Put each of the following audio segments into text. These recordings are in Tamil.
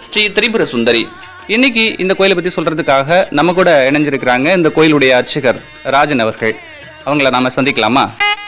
ஸ்ரீ திரிபுர சுந்தரி இன்னைக்கு இந்த கோயிலை பத்தி சொல்றதுக்காக நம்ம கூட இணைஞ்சிருக்கிறாங்க இந்த கோயிலுடைய அர்ச்சகர் ராஜன் அவர்கள் அவங்கள நாம சந்திக்கலாமா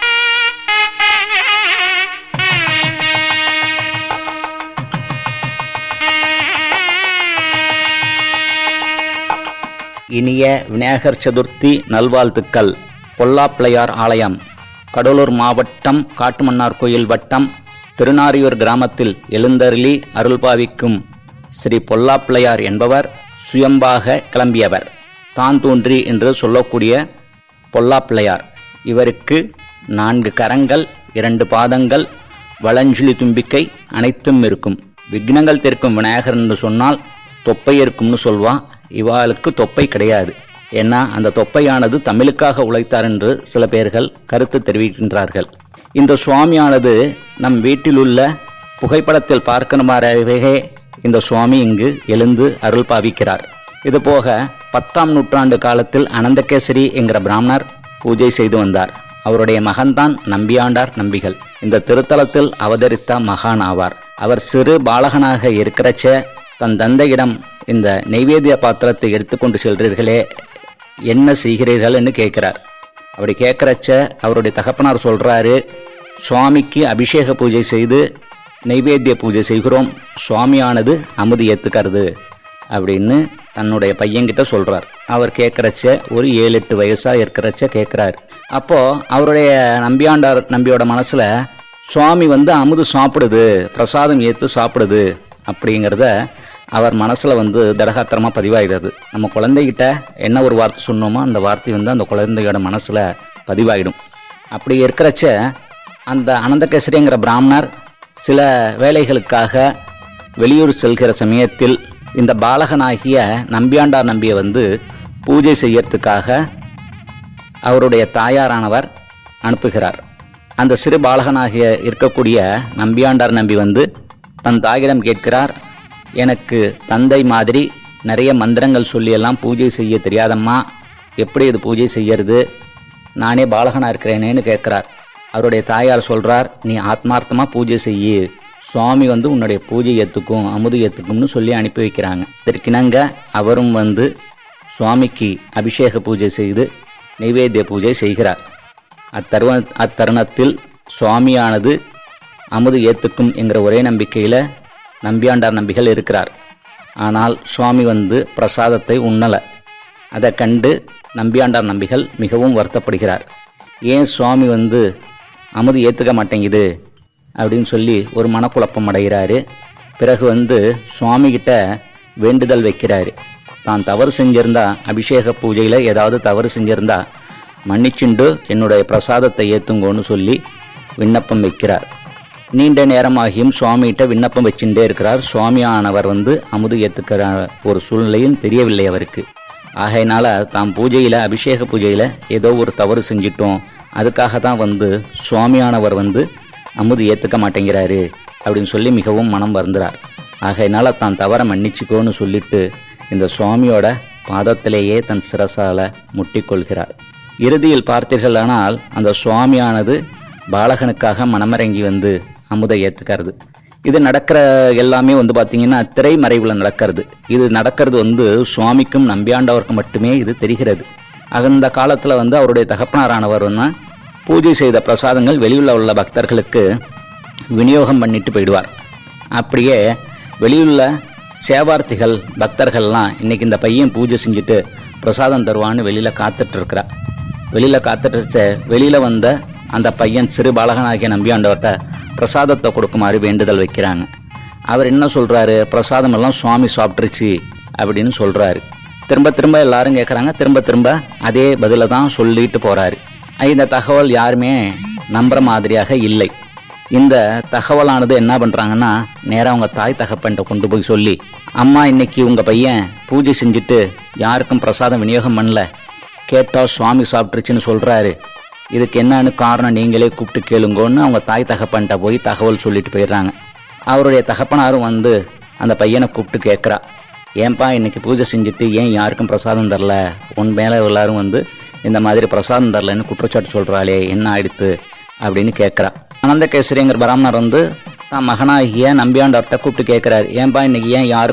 இனிய விநாயகர் சதுர்த்தி நல்வாழ்த்துக்கள் பொல்லாப்பிள்ளையார் ஆலயம் கடலூர் மாவட்டம் காட்டுமன்னார் கோயில் வட்டம் திருநாரியூர் கிராமத்தில் எழுந்தருளி அருள்பாவிக்கும் ஸ்ரீ பொல்லாப்பிள்ளையார் என்பவர் சுயம்பாக கிளம்பியவர் தான் தோன்றி என்று சொல்லக்கூடிய பொல்லாப்பிள்ளையார் இவருக்கு நான்கு கரங்கள் இரண்டு பாதங்கள் வளஞ்சுழி தும்பிக்கை அனைத்தும் இருக்கும் விக்னங்கள் தீர்க்கும் விநாயகர் என்று சொன்னால் தொப்பை இருக்கும்னு சொல்வான் இவாளுக்கு தொப்பை கிடையாது ஏன்னா அந்த தொப்பையானது தமிழுக்காக உழைத்தார் என்று சில பேர்கள் கருத்து தெரிவிக்கின்றார்கள் இந்த சுவாமியானது நம் வீட்டில் உள்ள புகைப்படத்தில் பார்க்கணுமாறவே இந்த சுவாமி இங்கு எழுந்து அருள் பாவிக்கிறார் இதுபோக பத்தாம் நூற்றாண்டு காலத்தில் அனந்தகேசரி என்கிற பிராமணர் பூஜை செய்து வந்தார் அவருடைய மகன்தான் நம்பியாண்டார் நம்பிகள் இந்த திருத்தலத்தில் அவதரித்த மகான் ஆவார் அவர் சிறு பாலகனாக இருக்கிறச்ச தன் தந்தையிடம் இந்த நெய்வேத்திய பாத்திரத்தை எடுத்துக்கொண்டு செல்றீர்களே என்ன செய்கிறீர்கள்னு கேட்கிறார் அப்படி கேட்குறச்ச அவருடைய தகப்பனார் சொல்றாரு சுவாமிக்கு அபிஷேக பூஜை செய்து நெய்வேத்திய பூஜை செய்கிறோம் சுவாமியானது அமுது ஏத்துக்கிறது அப்படின்னு தன்னுடைய பையன்கிட்ட சொல்றார் அவர் கேட்குறச்ச ஒரு ஏழு எட்டு வயசா இருக்கிறச்ச கேட்குறாரு அப்போ அவருடைய நம்பியாண்டார் நம்பியோட மனசுல சுவாமி வந்து அமுது சாப்பிடுது பிரசாதம் ஏத்து சாப்பிடுது அப்படிங்கிறத அவர் மனசுல வந்து தடகாத்திரமா பதிவாயிடுது நம்ம குழந்தைகிட்ட என்ன ஒரு வார்த்தை சொன்னோமோ அந்த வார்த்தை வந்து அந்த குழந்தையோட மனசுல பதிவாயிடும் அப்படி இருக்கிறச்ச அந்த அனந்தகேசரிங்கிற பிராமணர் சில வேலைகளுக்காக வெளியூர் செல்கிற சமயத்தில் இந்த பாலகனாகிய நம்பியாண்டார் நம்பியை வந்து பூஜை செய்யறதுக்காக அவருடைய தாயாரானவர் அனுப்புகிறார் அந்த சிறு பாலகனாகிய இருக்கக்கூடிய நம்பியாண்டார் நம்பி வந்து தன் தாயிடம் கேட்கிறார் எனக்கு தந்தை மாதிரி நிறைய மந்திரங்கள் சொல்லியெல்லாம் பூஜை செய்ய தெரியாதம்மா எப்படி இது பூஜை செய்யறது நானே பாலகனாக இருக்கிறேனேன்னு கேட்குறார் அவருடைய தாயார் சொல்கிறார் நீ ஆத்மார்த்தமாக பூஜை செய்யு சுவாமி வந்து உன்னுடைய பூஜை ஏற்றுக்கும் அமுது ஏற்றுக்கும்னு சொல்லி அனுப்பி வைக்கிறாங்க இதற்கிணங்க அவரும் வந்து சுவாமிக்கு அபிஷேக பூஜை செய்து நைவேத்திய பூஜை செய்கிறார் அத்தருவ அத்தருணத்தில் சுவாமியானது அமுது ஏத்துக்கும் என்கிற ஒரே நம்பிக்கையில் நம்பியாண்டார் நம்பிகள் இருக்கிறார் ஆனால் சுவாமி வந்து பிரசாதத்தை உண்ணலை அதை கண்டு நம்பியாண்டார் நம்பிகள் மிகவும் வருத்தப்படுகிறார் ஏன் சுவாமி வந்து அமுது ஏற்றுக்க மாட்டேங்குது அப்படின்னு சொல்லி ஒரு மனக்குழப்பம் அடைகிறாரு பிறகு வந்து சுவாமிகிட்ட வேண்டுதல் வைக்கிறாரு தான் தவறு செஞ்சிருந்தா அபிஷேக பூஜையில் ஏதாவது தவறு செஞ்சிருந்தா மன்னிச்சுண்டு என்னுடைய பிரசாதத்தை ஏத்துங்கோன்னு சொல்லி விண்ணப்பம் வைக்கிறார் நீண்ட நேரமாகியும் சுவாமிகிட்ட விண்ணப்பம் வச்சுட்டே இருக்கிறார் சுவாமியானவர் வந்து அமுது ஏத்துக்கிற ஒரு சூழ்நிலையும் தெரியவில்லை அவருக்கு ஆகையினால தாம் பூஜையில் அபிஷேக பூஜையில் ஏதோ ஒரு தவறு செஞ்சிட்டோம் அதுக்காக தான் வந்து சுவாமியானவர் வந்து அமுது ஏற்றுக்க மாட்டேங்கிறாரு அப்படின்னு சொல்லி மிகவும் மனம் வருந்துறார் ஆகையினால தான் தவற மன்னிச்சுக்கோன்னு சொல்லிட்டு இந்த சுவாமியோட பாதத்திலேயே தன் சிரசால முட்டிக்கொள்கிறார் இறுதியில் பார்த்தீர்களானால் அந்த சுவாமியானது பாலகனுக்காக மனமிறங்கி வந்து அமுதை ஏற்றுக்கிறது இது நடக்கிற எல்லாமே வந்து பார்த்தீங்கன்னா திரைமறைவில் நடக்கிறது இது நடக்கிறது வந்து சுவாமிக்கும் நம்பியாண்டவருக்கு மட்டுமே இது தெரிகிறது அந்த காலத்தில் வந்து அவருடைய தகப்பனாரானவர் வந்து பூஜை செய்த பிரசாதங்கள் வெளியில் உள்ள பக்தர்களுக்கு விநியோகம் பண்ணிட்டு போயிடுவார் அப்படியே வெளியுள்ள சேவார்த்திகள் பக்தர்கள்லாம் இன்னைக்கு இந்த பையன் பூஜை செஞ்சுட்டு பிரசாதம் தருவான்னு வெளியில் காத்துட்டு இருக்கிறா வெளியில் காத்துட்டு வெளியில் வந்த அந்த பையன் சிறு பாலகனாகிய நம்பியாண்டவர்கிட்ட பிரசாதத்தை கொடுக்குமாறு வேண்டுதல் வைக்கிறாங்க அவர் என்ன சொல்கிறாரு பிரசாதம் எல்லாம் சுவாமி சாப்பிட்ருச்சு அப்படின்னு சொல்கிறாரு திரும்ப திரும்ப எல்லாரும் கேட்குறாங்க திரும்ப திரும்ப அதே பதிலை தான் சொல்லிட்டு போகிறாரு இந்த தகவல் யாருமே நம்புற மாதிரியாக இல்லை இந்த தகவலானது என்ன பண்ணுறாங்கன்னா நேராக அவங்க தாய் தகப்பன்ட்ட கொண்டு போய் சொல்லி அம்மா இன்னைக்கு உங்கள் பையன் பூஜை செஞ்சுட்டு யாருக்கும் பிரசாதம் விநியோகம் பண்ணல கேட்டால் சுவாமி சாப்பிட்ருச்சுன்னு சொல்கிறாரு இதுக்கு என்னன்னு காரணம் நீங்களே கூப்பிட்டு கேளுங்கன்னு அவங்க தாய் தகப்பன்ட்ட போய் தகவல் சொல்லிட்டு போயிடுறாங்க அவருடைய தகப்பனாரும் வந்து அந்த பையனை கூப்பிட்டு கேட்குறா ஏன்பா இன்னைக்கு பூஜை செஞ்சுட்டு ஏன் யாருக்கும் பிரசாதம் தரல உன் மேலே எல்லாரும் வந்து இந்த மாதிரி பிரசாதம் தரலன்னு குற்றச்சாட்டு சொல்கிறாளே என்ன ஆயிடுத்து அப்படின்னு கேட்குறா அனந்தகேசரிங்கிற பிராமணர் வந்து தான் மகனாகிய நம்பியாண்டவர்கிட்ட கூப்பிட்டு கேட்குறாரு ஏன்பா இன்னைக்கு ஏன் யாருக்கும்